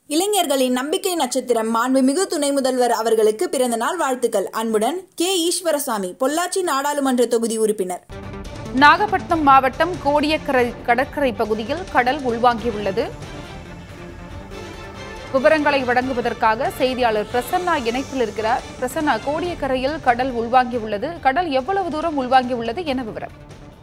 இளைஞர்களின் நம்பிக்கை நட்சத்திரம் மாண்புமிகு துணை முதல்வர் அவர்களுக்கு பிறந்த நாள் வாழ்த்துக்கள் அன்புடன் கே ஈஸ்வரசாமி பொள்ளாச்சி நாடாளுமன்ற தொகுதி உறுப்பினர் நாகப்பட்டினம் மாவட்டம் கோடியக்கரை கடற்கரை பகுதியில் கடல் உள்வாங்கியுள்ளது விவரங்களை வழங்குவதற்காக செய்தியாளர் பிரசன்னா இணைப்பில் இருக்கிறார் பிரசன்னா கோடியக்கரையில் கடல் உள்வாங்கியுள்ளது கடல் எவ்வளவு தூரம் உள்வாங்கியுள்ளது என விவரம்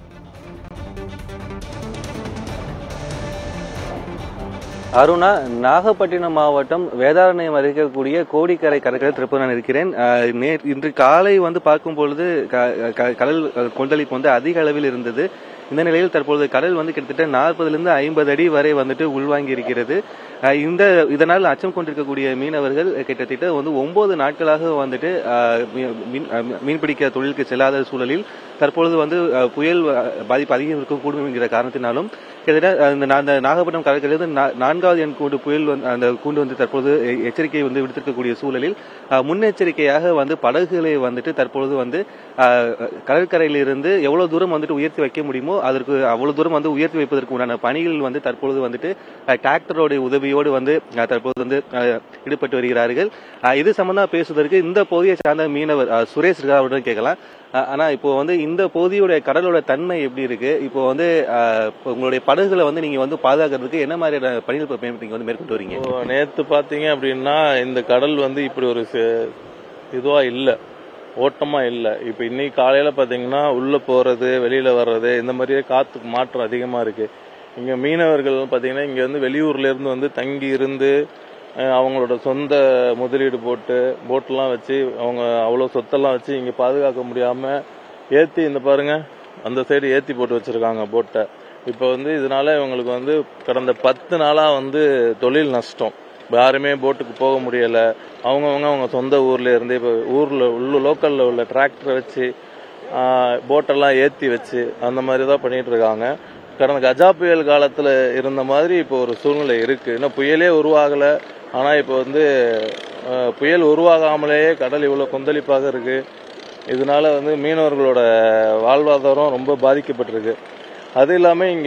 அருணா நாகப்பட்டினம் மாவட்டம் வேதாரண்யம் இருக்கக்கூடிய கோடிக்கரை கடற்கரை திருப்பதி நான் இருக்கிறேன் அஹ், நே- இன்று காலை வந்து பார்க்கும் பொழுது க- க- கடல் அஹ், கொந்தளிப்பு வந்து அதிக அளவில் இருந்தது இந்த நிலையில் தற்பொழுது கடல் வந்து கிட்டத்தட்ட நாற்பதுலேருந்து ஐம்பது அடி வரை வந்துட்டு உள்வாங்கி இருக்கிறது அஹ், இந்த இதனால் அச்சம் கொண்டிருக்கக்கூடிய மீனவர்கள் கிட்டத்தட்ட வந்து ஒன்பது நாட்களாக வந்துட்டு அஹ், மீ- மீன் அஹ், மீன்பிடிக்க தொழிலுக்கு செல்லாத சூழலில் தற்பொழுது வந்து அஹ், புயல் அஹ், பாதிப்பு அதிகம் இருக்கக்கூடும் என்கிற காரணத்தினாலும் கிட்டத்தட்ட அந்த நா- அந்த நாகப்பட்டினம் கடற்கரையிலிருந்து நா- நான்காவது எண் கூண்டு புயல் வந்து அந்த கூண்டு வந்து தற்பொழுது எ- எச்சரிக்கை வந்து விடுத்திருக்கக்கூடிய சூழலில் அஹ், முன்னெச்சரிக்கையாக வந்து படகுகளை வந்துட்டு தற்பொழுது வந்து அஹ், கடற்கரையிலிருந்து எவ்வளவு தூரம் வந்துட்டு உயர்த்தி வைக்க முடியுமோ அதற்கு அவ்வளவு தூரம் வந்து உயர்த்தி வைப்பதற்கு உண்டான பணிகள் வந்து தற்பொழுது வந்துட்டு அஹ், டிராக்டரோட உதவியோடு வந்து அஹ், தற்பொழுது வந்து அஹ், ஈடுபட்டு வருகிறார்கள் அஹ், இது சம்பந்தமா பேசுவதற்கு இந்த பகுதியை சார்ந்த மீனவர் அஹ், சுரேஷ் இருக்கா அவருடன் கேட்கலாம் அஹ், ஆனா இப்போ வந்து இந்த பகுதியோட கடலோட தன்மை எப்படி இருக்கு இப்போ வந்து அஹ், இப்போ உங்களுடைய படகுகளை வந்து நீங்க வந்து பாதுகாக்கிறதுக்கு என்ன மாதிரியான பணிகள் இப்ப மே- நீங்க வந்து மேற்கொண்டு வரீங்க இப்போ நேத்து பாத்தீங்க அப்படின்னா இந்த கடல் வந்து இப்படி ஒரு சி- இதுவா இல்ல ஓட்டமா இல்ல இப்ப இன்னைக்கு காலையில பாத்தீங்கன்னா உள்ள போறது வெளியில வர்றது இந்த மாதிரியே காத்துக்கு மாற்றம் அதிகமா இருக்கு இங்க மீனவர்கள் பாத்தீங்கன்னா இங்க வந்து வெளியூர்ல இருந்து வந்து தங்கி இருந்து அஹ், அவங்களோட சொந்த முதலீடு போட்டு போட்லாம் வச்சு அவங்க அவ்வளவு சொத்தெல்லாம் வச்சு இங்க பாதுகாக்க முடியாம ஏத்தி இந்த பாருங்க அந்த சைடு ஏத்தி போட்டு வச்சிருக்காங்க போட்டை இப்ப வந்து இதனால இவங்களுக்கு வந்து கடந்த பத்து நாளா வந்து தொழில் நஷ்டம் யாருமே போட்டுக்கு போக முடியல அவங்கவங்க அவங்க சொந்த ஊர்ல இருந்து இப்ப ஊர்ல உள்ள லோக்கல்ல உள்ள டிராக்டரை வச்சு ஆஹ், போட்டெல்லாம் ஏத்தி வச்சு அந்த மாதிரி தான் பண்ணிட்டு இருக்காங்க கடந்த கஜா புயல் காலத்துல இருந்த மாதிரி இப்போ ஒரு சூழ்நிலை இருக்கு இன்னும் புயலே உருவாகல ஆனா இப்போ வந்து ஆஹ், புயல் உருவாகாமலேயே கடல் இவ்வளவு கொந்தளிப்பாக இருக்கு இதனால வந்து மீனவர்களோட வாழ்வாதாரம் ரொம்ப பாதிக்கப்பட்டிருக்கு அது இல்லாம இங்க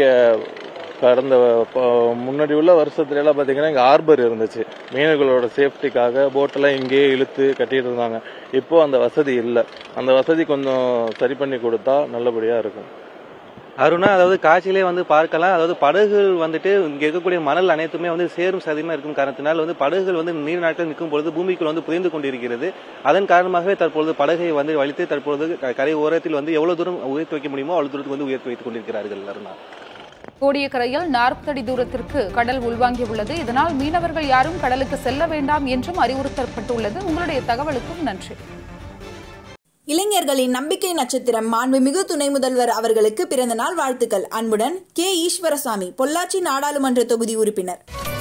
கடந்த ப- முன்னாடி உள்ள வருஷத்துல எல்லாம் பாத்தீங்கன்னா இங்க ஹார்பர் இருந்துச்சு மீனவர்களோட சேஃப்டிக்காக போட்டெல்லாம் இங்கேயே இழுத்து கட்டிட்டு இருந்தாங்க இப்போ அந்த வசதி இல்ல அந்த வசதி கொஞ்சம் சரி பண்ணி கொடுத்தா நல்லபடியா இருக்கும் அருணா அதாவது காட்சியிலே வந்து பார்க்கலாம் அதாவது படகுகள் வந்துட்டு இங்க இருக்கக்கூடிய மணல் அனைத்துமே வந்து சேரும் சதியமா இருக்கும் காரணத்தினால் வந்து படகுகள் வந்து நீர் நாட்கள் நிற்கும் பொழுது பூமிக்குள் வந்து புதைந்து கொண்டிருக்கிறது அதன் காரணமாகவே தற்பொழுது படகை வந்து வலித்து தற்பொழுது க- கரை ஓரத்தில் வந்து எவ்வளவு தூரம் உயர்த்தி வைக்க முடியுமோ அவ்வளவு தூரத்துக்கு வந்து உயர்த்தி வைத்துக் கொண்டிருக்கிறார்கள் அருணா கோடியக்கரையில் நாற்பது அடி தூரத்திற்கு கடல் உள்வாங்கியுள்ளது இதனால் மீனவர்கள் யாரும் கடலுக்கு செல்ல வேண்டாம் என்றும் அறிவுறுத்தப்பட்டுள்ளது உங்களுடைய தகவலுக்கும் நன்றி இளைஞர்களின் நம்பிக்கை நட்சத்திரம் மாண்புமிகு துணை முதல்வர் அவர்களுக்கு பிறந்த நாள் வாழ்த்துக்கள் அன்புடன் கே ஈஸ்வரசாமி பொள்ளாச்சி நாடாளுமன்ற தொகுதி உறுப்பினர்